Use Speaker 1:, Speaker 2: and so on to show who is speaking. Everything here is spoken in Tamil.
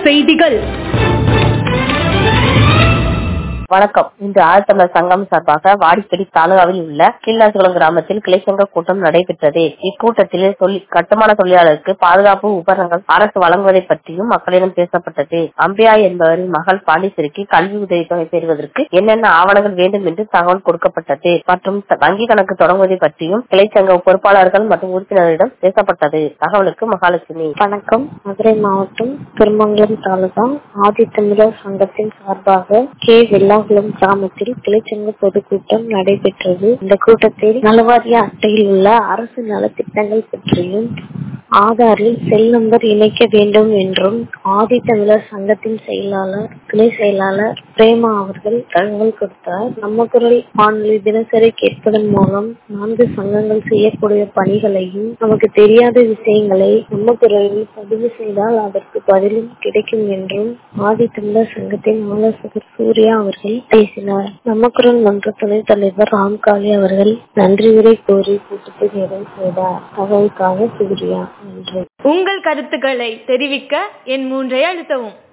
Speaker 1: செய்திகள்
Speaker 2: வணக்கம் இன்று ஆழ்த்தமிழர் சங்கம் சார்பாக வாடிப்படி தாலுகாவில் உள்ள கீழ்நாசுகுளம் கிராமத்தில் கிளைச்சங்க கூட்டம் நடைபெற்றது இக்கூட்டத்தில் தொழில் கட்டுமான தொழிலாளருக்கு பாதுகாப்பு உபகரணங்கள் அரசு வழங்குவதை பற்றியும் மக்களிடம் பேசப்பட்டது அம்பியா என்பவரின் மகள் பாண்டிச்சேரிக்கு கல்வி உதவித்தொகை பெறுவதற்கு என்னென்ன ஆவணங்கள் வேண்டும் என்று தகவல் கொடுக்கப்பட்டது மற்றும் வங்கி கணக்கு தொடங்குவதை பற்றியும் கிளைச்சங்க பொறுப்பாளர்கள் மற்றும் உறுப்பினர்களிடம் பேசப்பட்டது தகவலுக்கு மகாலட்சுமி
Speaker 3: வணக்கம் மதுரை மாவட்டம் திருமங்கலம் தாலுகா ஆதித்தமிழர் சங்கத்தின் சார்பாக கே வெள்ளாகுளம் கிராமத்தில் கிளைச்சங்க பொதுக்கூட்டம் நடைபெற்றது இந்த கூட்டத்தில் நலவாரிய அட்டையில் உள்ள அரசு நலத்திட்டங்கள் பற்றியும் ஆதாரில் செல் நம்பர் இணைக்க வேண்டும் என்றும் ஆதித்தமிழர் சங்கத்தின் செயலாளர் துணை செயலாளர் பிரேமா அவர்கள் தகவல் கொடுத்தார் நம்ம குரல் வானொலி தினசரி கேட்பதன் மூலம் நான்கு சங்கங்கள் செய்யக்கூடிய பணிகளையும் நமக்கு தெரியாத விஷயங்களை நம்ம குரலில் பதிவு செய்தால் அதற்கு பதிலும் கிடைக்கும் என்றும் ஆதித்தமிழர் சங்கத்தின் ஆலோசகர் சூர்யா அவர்கள் பேசினார் நம்ம குரல் மன்ற துணைத் தலைவர் ராம்காளி அவர்கள் நன்றி உரை கோரி கூட்டத்தை நிறைவு செய்தார் தகவலுக்காக சூர்யா நன்றி
Speaker 1: உங்கள் கருத்துக்களை தெரிவிக்க என் மூன்றை அழுத்தவும்